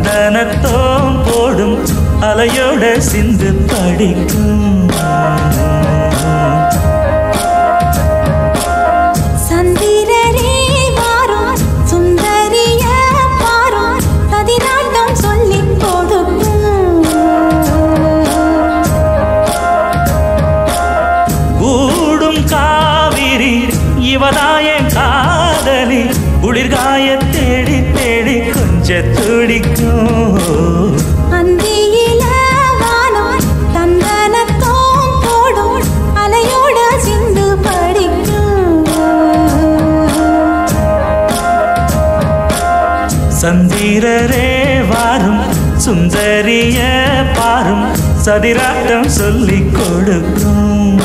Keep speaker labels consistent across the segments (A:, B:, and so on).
A: சந்தனத்தோம் போடும் அலையோட சிந்து படிக்கும்
B: சந்திரரே வாரும் சுந்தரிய பாரும் சதிராட்டம் சொல்லிக் கொடுக்கும்
A: கூடும் காவிரி இவதாய காதலி குளிர்காய தேடி தேடி கொஞ்ச துடிக்கும்
B: அந்தியில வானம் தந்தனத்தோம் போடும் அலையோட சிந்து படிக்கும்
A: சந்திரரே வாரும் சுந்தரிய பாரும் சதிராட்டம் சொல்லிக் கொடுக்கும்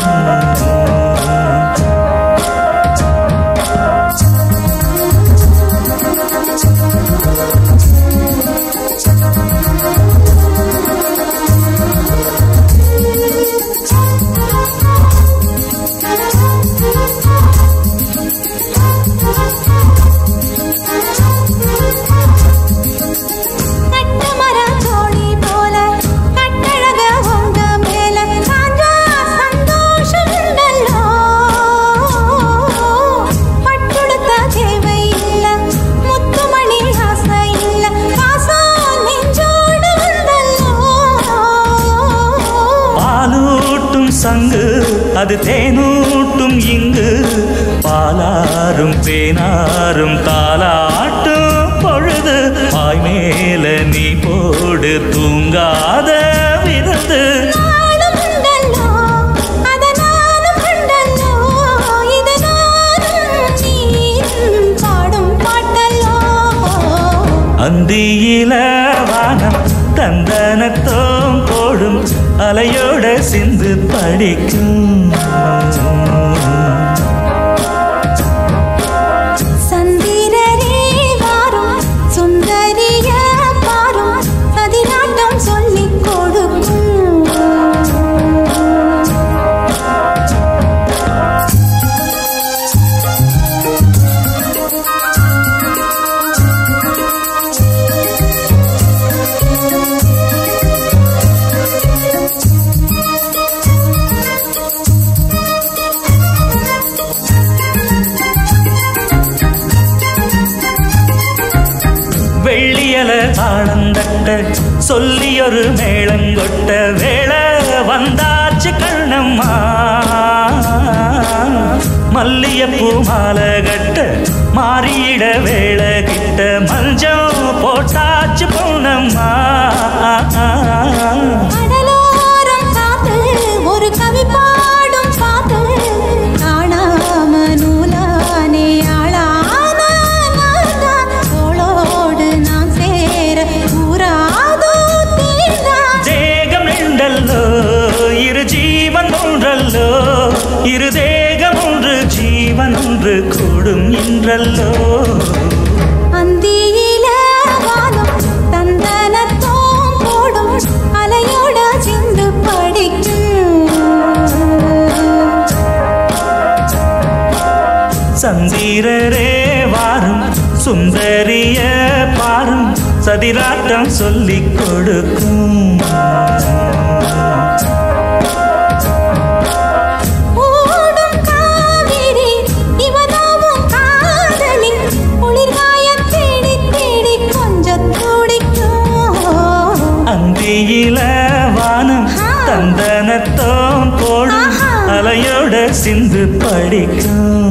B: கட்டமர தோழி போல கட்டழக உங்க மேல சாஞ்சா சந்தோஷம் உண்டல்லோ பட்டுடுத்த தேவை இல்ல முத்துமணி ஆசை இல்ல பாசம் நெஞ்சோடு வந்தல்லோ
A: பாலூட்டும் சங்கு அது தேனூட்டும் இங்கு பாலாரும் தேனாரும் தாலாட்டும் பொழுது பாய் மேல நீ போடு தூங்காத விருந்து
B: நாளும் உண்டல்லோ அத நானும் கண்டல்லோ இது நானும் நீயும் பாடும் பாட்டல்லோ
A: அந்தியில வானம் தந்தனத்தோம் போடும் அலையோட சிந்து படிக்கும்
B: சந்திரரே வாரும் சுந்தரிய பாரும் சதிராட்டம் சொல்லிக் கொடுக்கும்
A: வெள்ளியல தாளந்தட்ட சொல்லியொரு மேளங்கொட்ட வேளை வந்தாச்சு கண்ணம்மா மல்லியப்பூ மாலை கட்ட மாறியிட வேளை கிட்ட மஞ்சம் போட்டாச்சு பொண்ணம்மா
B: கடலோரம் காத்து ஒரு கவி பாடும் பாட்டு காணாம நூலானே ஆளான நான்தான். தோளோடு நான் சேர கூறாதோ தீர்ந்தான்
A: தேகம் ரெண்டல்லோ இரு ஜீவன் ஒன்றல்லோ இரு தேகம் ஒன்று ஜீவன் ஒன்று கூடும் இன்றல்லோ
B: அந்தியில வானம் தந்தனத்தோம் போடும் அலையோட சிந்து படிக்கும்
A: சந்திரரே வாரும் சுந்தரிய பாரும் சதிராட்டம் சொல்லிக் கொடுக்கும்
B: ஓடும் காவிரி இவனாவும் காதலி குளிர்காய தேடி தேடி கொஞ்சம் துடிக்கும்
A: அந்தியில வானம் தந்தனத்தோம் போடும்
B: ஆஹா.
A: அலையோட சிந்து படிக்கும்